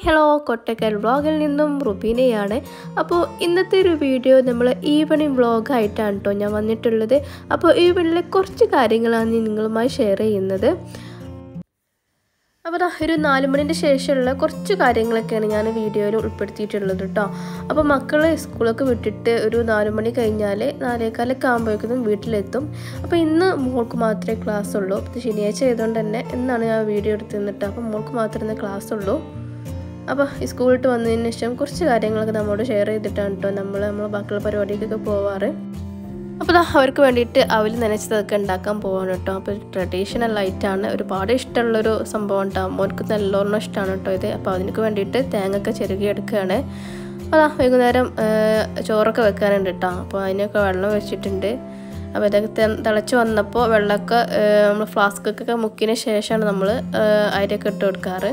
hello Kottakkal വ്ളോഗിൽ നിന്നും റുബീനയാണ് അപ്പോൾ ഇന്നത്തെ ഒരു വീഡിയോ നമ്മൾ ഈവനിങ് വ്ളോഗായിട്ടാണ് കേട്ടോ ഞാൻ വന്നിട്ടുള്ളത് അപ്പോൾ ഈവനിലെ കുറച്ച് കാര്യങ്ങളാണ് ഞാൻ നിങ്ങളുമായി ഷെയർ ചെയ്യുന്നത് അപ്പോൾ ദാ ഒരു നാല് മണിൻ്റെ ശേഷമുള്ള കുറച്ച് കാര്യങ്ങളൊക്കെയാണ് ഞാൻ വീഡിയോയിൽ ഉൾപ്പെടുത്തിയിട്ടുള്ളത് കേട്ടോ അപ്പോൾ മക്കൾ സ്കൂളൊക്കെ വിട്ടിട്ട് ഒരു നാല് മണി കഴിഞ്ഞാൽ നാലേകാലൊക്കെ ആകുമ്പോഴേക്കും വീട്ടിലെത്തും അപ്പോൾ ഇന്ന് മോൾക്ക് മാത്രമേ ക്ലാസ് ഉള്ളൂ ഇത് ശനിയാഴ്ച ആയതുകൊണ്ട് തന്നെ ഇന്നാണ് ഞാൻ വീഡിയോ എടുത്ത് നിന്നിട്ട് അപ്പോൾ മോൾക്ക് മാത്രമേ ക്ലാസ് ഉള്ളൂ അപ്പോൾ ഈ സ്കൂളിട്ട് വന്നതിന് ശേഷം കുറച്ച് കാര്യങ്ങളൊക്കെ നമ്മോട് ഷെയർ ചെയ്തിട്ടാണ് കേട്ടോ നമ്മൾ നമ്മൾ ബാക്കിയുള്ള പരിപാടിക്കൊക്കെ പോവാറ് അപ്പോൾ ദാ അവർക്ക് വേണ്ടിയിട്ട് അവൽ നനച്ചതൊക്കെ ഉണ്ടാക്കാൻ പോവാണ് കേട്ടോ അപ്പോൾ ട്രഡീഷണൽ ആയിട്ടാണ് ഒരുപാട് ഇഷ്ടമുള്ളൊരു സംഭവം ഉണ്ടാവും മോർക്ക് നല്ലോണം ഇഷ്ടമാണ് കേട്ടോ ഇത് അപ്പോൾ അതിനൊക്കെ വേണ്ടിയിട്ട് തേങ്ങയൊക്കെ ചെറുകി എടുക്കുകയാണ് അപ്പോൾ ദാ വൈകുന്നേരം ചോറൊക്കെ വെക്കാനുണ്ട് കേട്ടോ അപ്പോൾ അതിനൊക്കെ വെള്ളം വെച്ചിട്ടുണ്ട് അപ്പോൾ ഇതൊക്കെ തിളച്ച് വന്നപ്പോൾ വെള്ളമൊക്കെ നമ്മൾ ഫ്ലാസ്ക്കൊക്കെ മുക്കിയതിന് ശേഷമാണ് നമ്മൾ അരിയൊക്കെ ഇട്ട് കൊടുക്കാറ്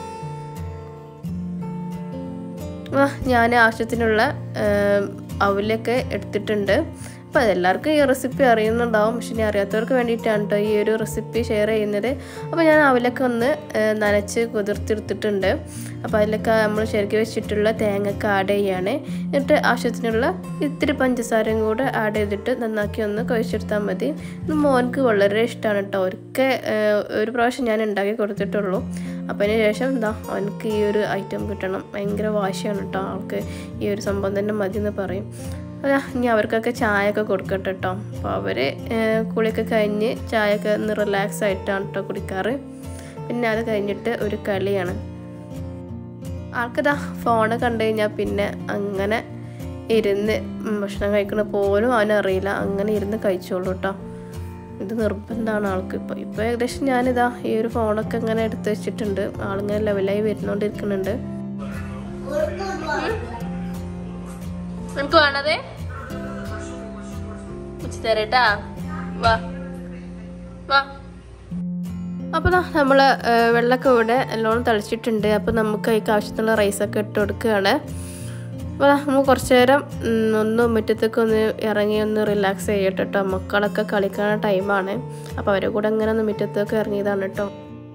ആ ഞാൻ ആവശ്യത്തിനുള്ള അവലൊക്കെ എടുത്തിട്ടുണ്ട് അപ്പോൾ അതെല്ലാവർക്കും ഈ റെസിപ്പി അറിയുന്നുണ്ടാവും പക്ഷെ ഇനി അറിയാത്തവർക്ക് വേണ്ടിയിട്ടാണ് കേട്ടോ ഈ ഒരു റെസിപ്പി ഷെയർ ചെയ്യുന്നത് അപ്പോൾ ഞാൻ അവലൊക്കെ ഒന്ന് നനച്ച് കുതിർത്തെടുത്തിട്ടുണ്ട് അപ്പോൾ അതിലൊക്കെ നമ്മൾ ശരിക്കും വെച്ചിട്ടുള്ള തേങ്ങയൊക്കെ ആഡ് ചെയ്യാണ് എന്നിട്ട് ആവശ്യത്തിനുള്ള ഇത്തിരി പഞ്ചസാരയും കൂടെ ആഡ് ചെയ്തിട്ട് നന്നാക്കി ഒന്ന് കഴിച്ചെടുത്താൽ മതി ഇത് മോൻക്ക് വളരെ ഇഷ്ടമാണ് കേട്ടോ ഒരിക്കൽ ഒരു പ്രാവശ്യം ഞാൻ ഉണ്ടാക്കി കൊടുത്തിട്ടുള്ളൂ അപ്പോൾ അതിന് ശേഷം എന്താ അവനക്ക് ഈ ഒരു ഐറ്റം കിട്ടണം ഭയങ്കര വാശിയാണ് കേട്ടോ ആൾക്ക് ഈ ഒരു സംഭവം തന്നെ മതി എന്ന് പറയും ഇനി അവർക്കൊക്കെ ചായ ഒക്കെ കൊടുക്കട്ടെ കേട്ടോ അപ്പോൾ അവർ കുളിയൊക്കെ കഴിഞ്ഞ് ചായയൊക്കെ ഒന്ന് റിലാക്സ് ആയിട്ടാണ് കേട്ടോ കുടിക്കാറ് പിന്നെ അത് കഴിഞ്ഞിട്ട് ഒരു കളിയാണ് ആൾക്കിതാ ഫോണ് കണ്ടു കഴിഞ്ഞാൽ പിന്നെ അങ്ങനെ ഇരുന്ന് ഭക്ഷണം കഴിക്കണ പോലും അവനറിയില്ല അങ്ങനെ ഇരുന്ന് കഴിച്ചോളൂ കേട്ടോ ഇത് നിർബന്ധമാണ് ആൾക്ക് ഇപ്പോൾ ഇപ്പോൾ ഏകദേശം ഞാനിതാ ഈ ഒരു ഫോണൊക്കെ ഇങ്ങനെ എടുത്ത് വെച്ചിട്ടുണ്ട് ആളിങ്ങനെ ലെവലായി വരുന്നോണ്ടിരിക്കുന്നുണ്ട് നിനക്ക് വേണതേ തരട്ടാ വാ വാ അപ്പോൾ നമ്മൾ വെള്ളമൊക്കെ ഇവിടെ നല്ലോണം തളിച്ചിട്ടുണ്ട് അപ്പോൾ നമുക്ക് അതിക്ക് ആവശ്യത്തിനുള്ള റൈസൊക്കെ ഇട്ട് കൊടുക്കുകയാണ് അപ്പോൾ നമ്മൾ കുറച്ച് നേരം ഒന്ന് മുറ്റത്തേക്ക് ഒന്ന് ഇറങ്ങി ഒന്ന് റിലാക്സ് ചെയ്യട്ടെ കേട്ടോ മക്കളൊക്കെ കളിക്കുന്ന ടൈമാണ് അപ്പോൾ അവരെ കൂടെ അങ്ങനെ ഒന്ന് മുറ്റത്തേക്ക് ഇറങ്ങിയതാണ് കേട്ടോ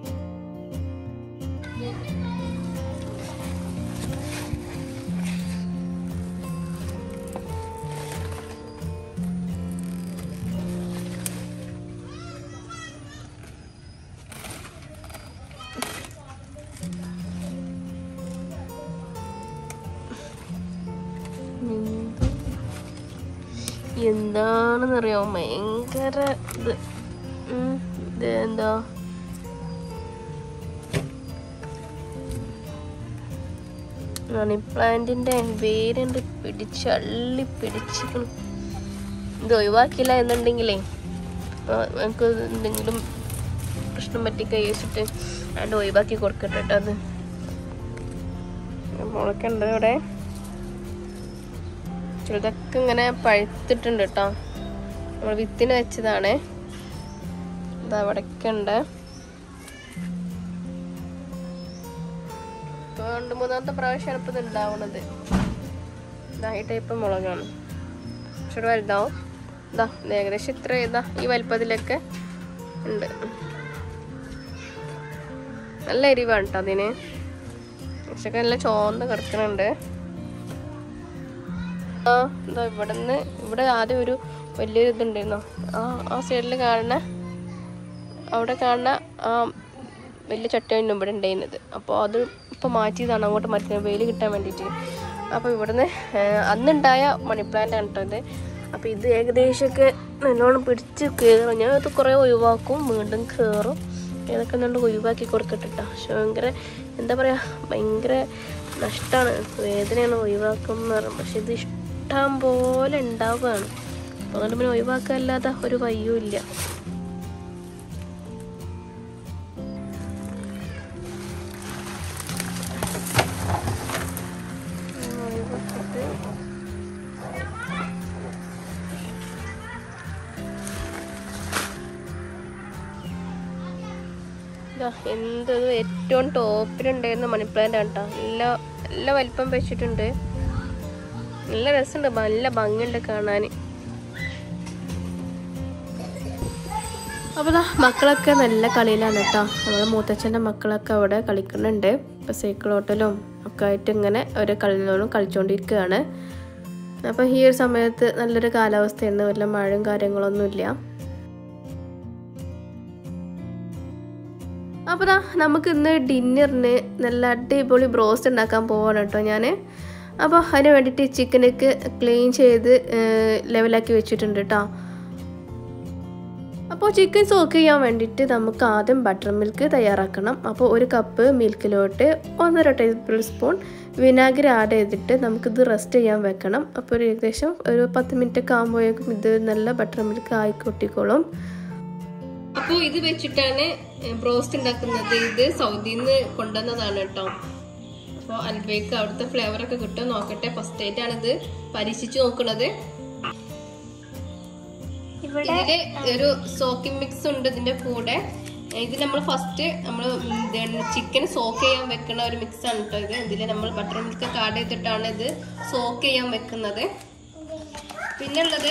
എന്താണെന്നറിയാമോ ഭയങ്കര ഇത് ഇത് എന്താ മണി പ്ലാന്റിന്റെ വേരുണ്ട് പിടിച്ചള്ളി പിടിച്ചിരിക്കണം ഇത് ഒഴിവാക്കില്ല എന്നുണ്ടെങ്കിലേ നമുക്ക് എന്തെങ്കിലും പ്രശ്നം പറ്റി കഴിച്ചിട്ട് അത് ഒഴിവാക്കി കൊടുക്കട്ടെ കേട്ടോ അത് മുളക്കുണ്ട് ഇവിടെ ചിലതൊക്കെ ഇങ്ങനെ പഴുത്തിട്ടുണ്ട് കേട്ടോ നമ്മൾ വിത്തിന് വെച്ചതാണ് ഇതാ അവിടെയൊക്കെ ഉണ്ട് ഇപ്പൊ രണ്ട് മൂന്നാമത്തെ പ്രാവശ്യമാണ് ഇപ്പൊ ഇത് ഉണ്ടാവുന്നത് ഇതാ ഈ ടൈപ്പ് മുളകാണ് പക്ഷെ വലുതാവും ഇതാ ഏകദേശം ഇത്ര ഇതാ ഈ വലിപ്പത്തിലൊക്കെ ഉണ്ട് നല്ല എരിവാണ് കേട്ടോ അതിന് പക്ഷെ നല്ല ചോന്ന് കിടക്കുന്നുണ്ട് ആ എന്താ ഇവിടെ നിന്ന് ഇവിടെ ആദ്യം ഒരു വലിയൊരു ഇതുണ്ടായിരുന്നു ആ ആ സൈഡിൽ കാണുന്ന അവിടെ കാണുന്ന ആ വലിയ ചട്ടയാണ് ഇവിടെ ഉണ്ടായിരുന്നത് അപ്പോൾ അത് ഇപ്പോൾ മാറ്റിയതാണ് അങ്ങോട്ട് മാറ്റുന്നത് വെയിൽ കിട്ടാൻ വേണ്ടിയിട്ട് അപ്പോൾ ഇവിടുന്ന് അന്നുണ്ടായ മണി പ്ലാന്റ് ആണ് കേട്ടോ ഇത് അപ്പോൾ ഇത് ഏകദേശമൊക്കെ നല്ലോണം പിടിച്ച് കയറും ഞാൻ ഇത് കുറേ ഒഴിവാക്കും വീണ്ടും കയറും ഏതൊക്കെ എന്നുകൊണ്ട് ഒഴിവാക്കി കൊടുക്കട്ടെ കേട്ടോ പക്ഷെ ഭയങ്കര എന്താ പറയുക ഭയങ്കര നഷ്ടമാണ് വേദനയാണ് ഒഴിവാക്കും പറയും പക്ഷെ ഇത് ഇഷ്ടം പോലെ ഉണ്ടാവുകയാണ് അപ്പോൾ അതുകൊണ്ട് പിന്നെ ഒഴിവാക്കാല്ലാതെ ഒരു വയ്യും ഇല്ല എന്തത് ഏറ്റവും ടോപ്പിലുണ്ടായിരുന്ന മണി പ്ലാന്റ് ആണ് കേട്ടോ നല്ല നല്ല വലിപ്പം വെച്ചിട്ടുണ്ട് നല്ല രസമുണ്ട് നല്ല ഭംഗിയുണ്ട് കാണാൻ അപ്പോൾ ദാ മക്കളൊക്കെ നല്ല കളിയിലാണ് കേട്ടോ നമ്മളെ മൂത്തച്ഛൻ്റെ മക്കളൊക്കെ അവിടെ കളിക്കുന്നുണ്ട് അപ്പോൾ സൈക്കിൾ ഓട്ടലും ഒക്കെ ആയിട്ട് ഇങ്ങനെ ഒരു കളിനോടും കളിച്ചുകൊണ്ടിരിക്കുകയാണ് അപ്പോൾ ഈ ഒരു സമയത്ത് നല്ലൊരു കാലാവസ്ഥയാണ് വല്ല മഴയും കാര്യങ്ങളൊന്നുമില്ല അപ്പോൾ ദാ നമുക്ക് ഇന്ന് ഡിന്നറിന് നല്ല അടിപൊളി ബ്രോസ്റ്റ് ഉണ്ടാക്കാൻ പോവാണ് കേട്ടോ ഞാൻ അപ്പോൾ അതിന് വേണ്ടിയിട്ട് ചിക്കനൊക്കെ ക്ലീൻ ചെയ്ത് ലെവലാക്കി വെച്ചിട്ടുണ്ട് കേട്ടോ അപ്പോൾ ചിക്കൻ സോക്ക് ചെയ്യാൻ വേണ്ടിയിട്ട് നമുക്ക് ആദ്യം ബട്ടർ മിൽക്ക് തയ്യാറാക്കണം അപ്പോൾ ഒരു കപ്പ് മിൽക്കിലോട്ട് ഒന്നര ടേബിൾ സ്പൂൺ വിനാഗിരി ആഡ് ചെയ്തിട്ട് നമുക്കിത് റെസ്റ്റ് ചെയ്യാൻ വെക്കണം അപ്പോൾ ഒരു ഏകദേശം ഒരു പത്ത് മിനിറ്റ് ഒക്കെ ആകുമ്പോഴേക്കും ഇത് നല്ല ബട്ടർ മിൽക്ക് ആയി കൊട്ടിക്കോളും അപ്പോൾ ഇത് വെച്ചിട്ടാണ് ബ്രോസ്റ്റ് ഉണ്ടാക്കുന്നത് ഇത് സൗദിയിൽ നിന്ന് കൊണ്ടുവന്നതാണ് കേട്ടോ അപ്പോൾ അൽബേക്ക് അവിടുത്തെ ഫ്ലേവർ ഒക്കെ കിട്ടും നോക്കട്ടെ ഫസ്റ്റ് ആയിട്ടാണ് ഇത് പരീക്ഷിച്ച് നോക്കുന്നത് ഇവിടെ ഇതില് ഒരു സോക്കിംഗ് മിക്സ് ഉണ്ട് ഇതിന്റെ കൂടെ ഇത് നമ്മൾ ഫസ്റ്റ് നമ്മൾ ചിക്കൻ സോക്ക് ചെയ്യാൻ വെക്കുന്ന ഒരു മിക്സ് ആണ് കേട്ടോ ഇത് ഇതിൽ നമ്മൾ ബട്ടർ മിൽക്ക് ഒക്കെ ആഡ് ചെയ്തിട്ടാണ് ഇത് സോക്ക് ചെയ്യാൻ വെക്കുന്നത് പിന്നെ ഉള്ളത്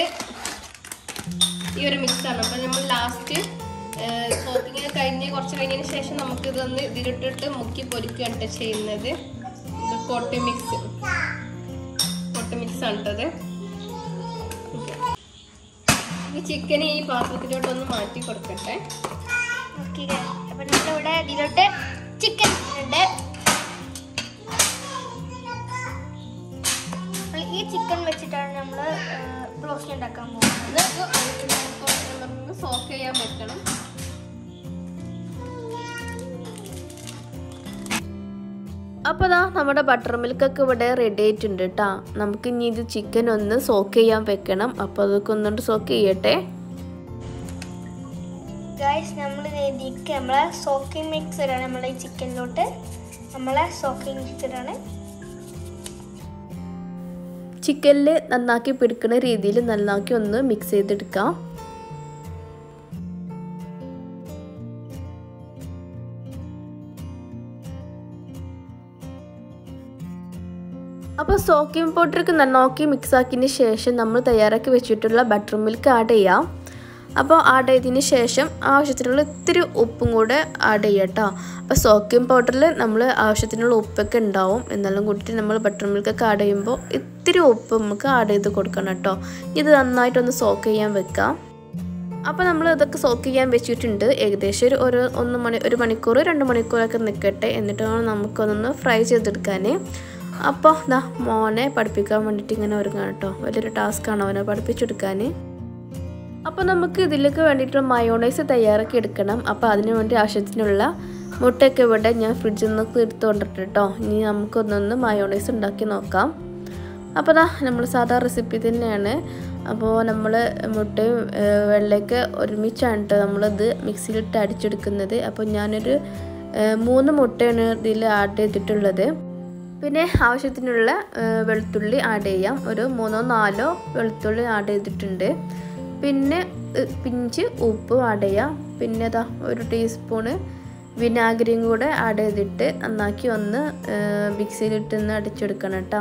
ഈ ഒരു മിക്സ് ആണ് അപ്പൊ നമ്മൾ ലാസ്റ്റ് സോക്കിങ് കഴിഞ്ഞ് കുറച്ച് കഴിഞ്ഞതിന് ശേഷം നമുക്ക് ഇതൊന്ന് ഇതിലിട്ടിട്ട് മുക്കി പൊരിക്കുകയാണ് ട്ടോ ചെയ്യുന്നത് ഇത് പൊട്ടി മിക്സ് പൊട്ടി മിക്സ് ആണ് കേട്ടത് ഈ ചിക്കൻ ഈ പാത്രത്തിലോട്ട് ഒന്ന് മാറ്റി കൊടുക്കട്ടെ ഓക്കെ അപ്പൊ നമ്മളിവിടെ ഇതിലോട്ട് ചിക്കൻ ഉണ്ട് അപ്പോൾ ഈ ചിക്കൻ വെച്ചിട്ടാണ് നമ്മൾ ബ്രോസ്റ്റ് ഉണ്ടാക്കാൻ പോകുന്നത് ഇത് സോക്ക് ചെയ്യാൻ വെക്കണം അപ്പോൾ ദാ നമ്മുടെ ബട്ടർ മിൽക്കൊക്കെ ഇവിടെ റെഡി ആയിട്ടുണ്ട് കേട്ടോ നമുക്ക് ഇനി ഇത് ചിക്കൻ ഒന്ന് സോക്ക് ചെയ്യാൻ വെക്കണം അപ്പോൾ അതൊക്കെ ഒന്നുകൊണ്ട് സോക്ക് ചെയ്യട്ടെ ഗൈസ് നമ്മൾ ഇതിലേക്ക് നമ്മളെ സോക്കിംഗ് മിക്സ് ഇടാണ് നമ്മളെ ഈ ചിക്കനിലോട്ട് നമ്മളെ സോക്കിംഗ് മിക്സ് ഇടാണ് ചിക്കനിൽ നന്നാക്കി പിടിക്കുന്ന രീതിയിൽ നന്നാക്കി ഒന്ന് മിക്സ് ചെയ്തെടുക്കാം അപ്പോൾ സോക്കിംഗ് പൗഡർക്ക് നന്നാക്കി മിക്സ് ആക്കിയതിന് ശേഷം നമ്മൾ തയ്യാറാക്കി വെച്ചിട്ടുള്ള ബട്ടർ മിൽക്ക് ആഡ് ചെയ്യാം അപ്പോൾ ആഡ് ചെയ്തതിന് ശേഷം ആവശ്യത്തിനുള്ള ഇത്തിരി ഉപ്പും കൂടെ ആഡ് ചെയ്യാം കേട്ടോ അപ്പോൾ സോക്കിംഗ് പൗഡറിൽ നമ്മൾ ആവശ്യത്തിനുള്ള ഉപ്പൊക്കെ ഉണ്ടാവും എന്നാലും കൂട്ടിയിട്ട് നമ്മൾ ബട്ടർ മിൽക്കൊക്കെ ആഡ് ചെയ്യുമ്പോൾ ഇത്തിരി ഉപ്പ് നമുക്ക് ആഡ് ചെയ്ത് കൊടുക്കണം കേട്ടോ ഇത് നന്നായിട്ടൊന്ന് സോക്ക് ചെയ്യാൻ വെക്കാം അപ്പോൾ നമ്മൾ ഇതൊക്കെ സോക്ക് ചെയ്യാൻ വെച്ചിട്ടുണ്ട് ഏകദേശം ഒരു ഒരു ഒന്ന് മണി ഒരു മണിക്കൂർ രണ്ട് മണിക്കൂറൊക്കെ നിൽക്കട്ടെ എന്നിട്ട് വേണം നമുക്കൊന്നൊന്ന് ഫ്രൈ ചെയ്തെടുക്കാൻ അപ്പോൾ ദാ മോനെ പഠിപ്പിക്കാൻ വേണ്ടിയിട്ട് ഇങ്ങനെ ഒരുങ്ങാണ് കേട്ടോ വലിയൊരു ടാസ്ക്കാണ് അവനെ പഠിപ്പിച്ചെടുക്കാൻ അപ്പോൾ നമുക്ക് ഇതിലേക്ക് വേണ്ടിയിട്ട് മയോണൈസ് തയ്യാറാക്കി എടുക്കണം അപ്പോൾ അതിന് വേണ്ടി ആവശ്യത്തിനുള്ള മുട്ടയൊക്കെ ഇവിടെ ഞാൻ ഫ്രിഡ്ജിൽ നിന്ന് എടുത്ത് കൊണ്ടിട്ട് കേട്ടോ ഇനി നമുക്കൊന്നൊന്ന് മയോണൈസ് ഉണ്ടാക്കി നോക്കാം അപ്പോൾ ദാ നമ്മൾ സാധാ റെസിപ്പി തന്നെയാണ് അപ്പോൾ നമ്മൾ മുട്ടയും ഏഹ്, വെള്ളയൊക്കെ ഒരുമിച്ചാണ് കേട്ടോ നമ്മളിത് മിക്സിയിലിട്ട് അടിച്ചെടുക്കുന്നത് അപ്പോൾ ഞാനൊരു ഏഹ്, മൂന്ന് മുട്ടയാണ് ഇതിൽ ആഡ് ചെയ്തിട്ടുള്ളത് പിന്നെ ആവശ്യത്തിനുള്ള ഏഹ്, വെളുത്തുള്ളി ആഡ് ചെയ്യാം ഒരു മൂന്നോ നാലോ വെളുത്തുള്ളി ആഡ് ചെയ്തിട്ടുണ്ട് പിന്നെ ഏഹ്, പിഞ്ച് ഉപ്പ് ആഡ് ചെയ്യാം പിന്നെ അതാ ഒരു ടീസ്പൂണ് വിനാഗിരിയും കൂടെ ആഡ് ചെയ്തിട്ട് നന്നാക്കി ഒന്ന് ഏഹ്, മിക്സിയിലിട്ടൊന്ന് അടിച്ചെടുക്കണം കേട്ടോ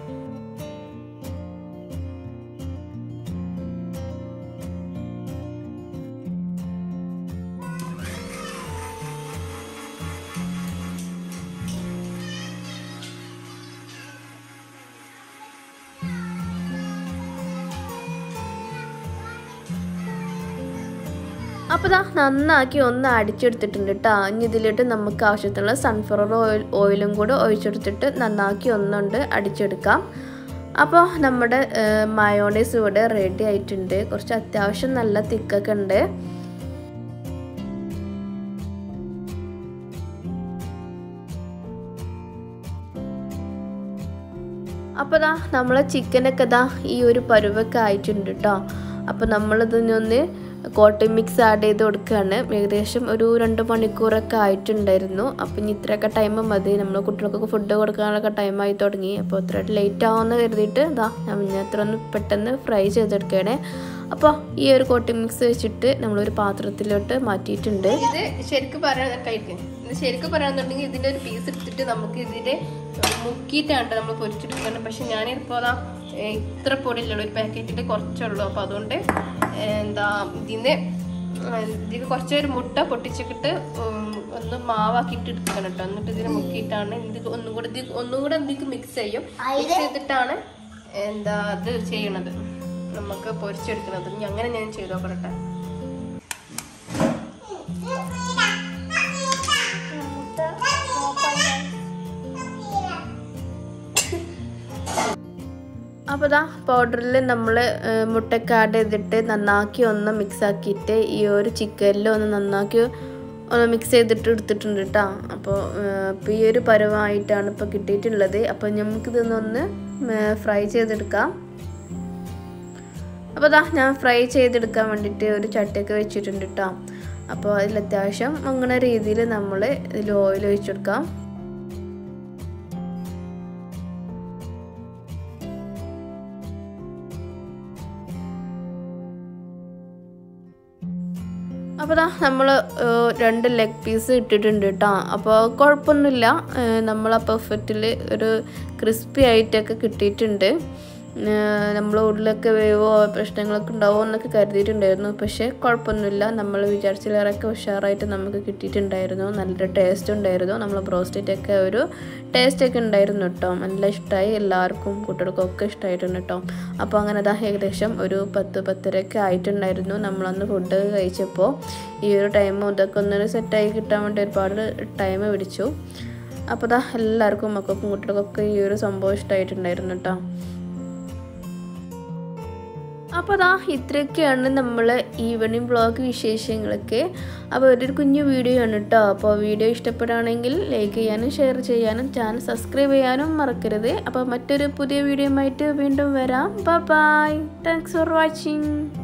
അപ്പോൾ ദാ നന്നാക്കി ഒന്ന് അടിച്ചെടുത്തിട്ടുണ്ട് കേട്ടോ ഇനി ഇതിലിട്ട് നമുക്ക് ആവശ്യത്തിനുള്ള സൺഫ്ലവർ ഓയിൽ ഓയിലും കൂടെ ഒഴിച്ചെടുത്തിട്ട് നന്നാക്കി ഒന്നുകൊണ്ട് അടിച്ചെടുക്കാം അപ്പോൾ നമ്മുടെ മയോണൈസ് ഇവിടെ റെഡി ആയിട്ടുണ്ട് കുറച്ച് അത്യാവശ്യം നല്ല തിക്കൊക്കെ ഉണ്ട് അപ്പോൾ ദാ നമ്മളെ ചിക്കനൊക്കെ ദാ ഈ ഒരു പരുവൊക്കെ ആയിട്ടുണ്ട് കേട്ടോ അപ്പോൾ നമ്മളിതിനൊന്ന് കോട്ടൺ മിക്സ് ആഡ് ചെയ്ത് കൊടുക്കുകയാണ് ഏകദേശം ഒരു രണ്ട് മണിക്കൂറൊക്കെ ആയിട്ടുണ്ടായിരുന്നു അപ്പം ഇനി ഇത്രയൊക്കെ ടൈം മതി നമ്മൾ കുട്ടികൾക്കൊക്കെ ഫുഡ് കൊടുക്കാനൊക്കെ ടൈമായി തുടങ്ങി അപ്പോൾ ഇത്ര ലേറ്റ് ആവുമെന്ന് കരുതിയിട്ട് ഇതാ ഞാൻ ഇത്ര ഒന്ന് പെട്ടെന്ന് ഫ്രൈ ചെയ്തെടുക്കുകയാണ് അപ്പോൾ ഈ ഒരു കോട്ടൺ മിക്സ് വെച്ചിട്ട് നമ്മളൊരു പാത്രത്തിലോട്ട് മാറ്റിയിട്ടുണ്ട് ഇത് ശരിക്കും പറയാൻ കഴിക്കും ഇത് ശരിക്കും പറയാന്നുണ്ടെങ്കിൽ ഇതിൻ്റെ ഒരു പീസ് എടുത്തിട്ട് നമുക്ക് ഇതിൻ്റെ മുക്കിയിട്ടാണ് നമ്മൾ പൊരിച്ചെടുക്കുന്നത് പക്ഷെ ഞാനിപ്പോൾ അതാ ഏഹ് ഇത്ര പൊടിയില്ലുള്ളൂ ഒരു പാക്കറ്റിൽ കുറച്ചുള്ളൂ അപ്പോൾ അതുകൊണ്ട് ഏഹ് എന്താ ഇതിന് ഇതിൽ കുറച്ചൊരു മുട്ട പൊട്ടിച്ചിട്ട് ഉം, ഒന്ന് മാവാക്കിയിട്ട് എടുക്കണം കേട്ടോ എന്നിട്ട് ഇതിന് മുക്കിയിട്ടാണ് ഇത് ഒന്നും കൂടെ ഇത് ഒന്നും കൂടെ ഇതിക്ക് മിക്സ് ചെയ്യും മിക്സ് ചെയ്തിട്ടാണ് എന്താ അത് ചെയ്യണത് നമുക്ക് പൊരിച്ചെടുക്കുന്നത് ഇനി അങ്ങനെ ഞാൻ ചെയ്ത് നോക്കട്ടെ മുട്ട നോക്കാം അപ്പോൾ ദാ പൗഡറിൽ നമ്മൾ മുട്ടയ്ക്ക് ആഡ് ചെയ്തിട്ട് നന്നാക്കി ഒന്ന് മിക്സ് ആക്കിയിട്ട് ഈ ഒരു ചിക്കനിൽ ഒന്ന് നന്നാക്കി ഒന്ന് മിക്സ് ചെയ്തിട്ട് എടുത്തിട്ടുണ്ട് കേട്ടോ അപ്പോൾ ഇപ്പോൾ ഈ ഒരു പരുവമായിട്ടാണ് ഇപ്പോൾ കിട്ടിയിട്ടുള്ളത് അപ്പോൾ നമുക്കിതൊന്നൊന്ന് ഫ്രൈ ചെയ്തെടുക്കാം അപ്പോൾ ദാ ഞാൻ ഫ്രൈ ചെയ്തെടുക്കാൻ വേണ്ടിയിട്ട് ഒരു ചട്ടിയൊക്കെ വെച്ചിട്ടുണ്ട് കേട്ടോ അപ്പോൾ അതിൽ അത്യാവശ്യം അങ്ങനെ രീതിയിൽ നമ്മൾ ഇതിൽ ഓയിൽ ഒഴിച്ചെടുക്കാം അപ്പോൾ ദാ നമ്മൾ രണ്ട് ലെഗ് പീസ് ഇട്ടിട്ടുണ്ട് കേട്ടോ അപ്പോൾ കുഴപ്പമൊന്നുമില്ല നമ്മൾ ആ പെർഫെക്റ്റിൽ ഒരു ക്രിസ്പി ആയിട്ടൊക്കെ കിട്ടിയിട്ടുണ്ട് നമ്മൾ ഉള്ളിലൊക്കെ വേവോ പ്രശ്നങ്ങളൊക്കെ ഉണ്ടാവുമോ എന്നൊക്കെ കരുതിയിട്ടുണ്ടായിരുന്നു പക്ഷേ കുഴപ്പമൊന്നുമില്ല നമ്മൾ വിചാരിച്ചിലേറെയൊക്കെ ഉഷാറായിട്ട് നമുക്ക് കിട്ടിയിട്ടുണ്ടായിരുന്നു നല്ലൊരു ടേസ്റ്റ് ഉണ്ടായിരുന്നു നമ്മൾ ബ്രോസ്റ്ററ്റൊക്കെ ഒരു ടേസ്റ്റൊക്കെ ഉണ്ടായിരുന്നു കേട്ടോ നല്ല ഇഷ്ടമായി എല്ലാവർക്കും കുട്ടികൾക്കും ഒക്കെ ഇഷ്ടമായിട്ടുണ്ട് കേട്ടോ അപ്പോൾ അങ്ങനെ അതാ ഏകദേശം ഒരു പത്ത് പത്തരയൊക്കെ ആയിട്ടുണ്ടായിരുന്നു നമ്മളന്ന് ഫുഡ് കഴിച്ചപ്പോൾ ഈ ഒരു ടൈം ഇതൊക്കെ ഒന്ന് സെറ്റായി കിട്ടാൻ വേണ്ടി ഒരുപാട് ടൈം പിടിച്ചു അപ്പോൾ ദാ എല്ലാവർക്കും മക്കൾക്കും കുട്ടികൾക്കൊക്കെ ഈ ഒരു സംഭവം ഇഷ്ടമായിട്ടുണ്ടായിരുന്നു കേട്ടോ അപ്പോൾ അതാ ഇത്രയൊക്കെയാണ് നമ്മൾ ഈവനിങ് വ്ളോഗ് വിശേഷങ്ങളൊക്കെ അപ്പോൾ ഒരു കുഞ്ഞു വീഡിയോ ആണ് കേട്ടോ അപ്പോൾ വീഡിയോ ഇഷ്ടപ്പെടുകയാണെങ്കിൽ ലൈക്ക് ചെയ്യാനും ഷെയർ ചെയ്യാനും ചാനൽ സബ്സ്ക്രൈബ് ചെയ്യാനും മറക്കരുത് അപ്പോൾ മറ്റൊരു പുതിയ വീഡിയോ ആയിട്ട് വീണ്ടും വരാം ബൈ താങ്ക്സ് ഫോർ വാച്ചിങ്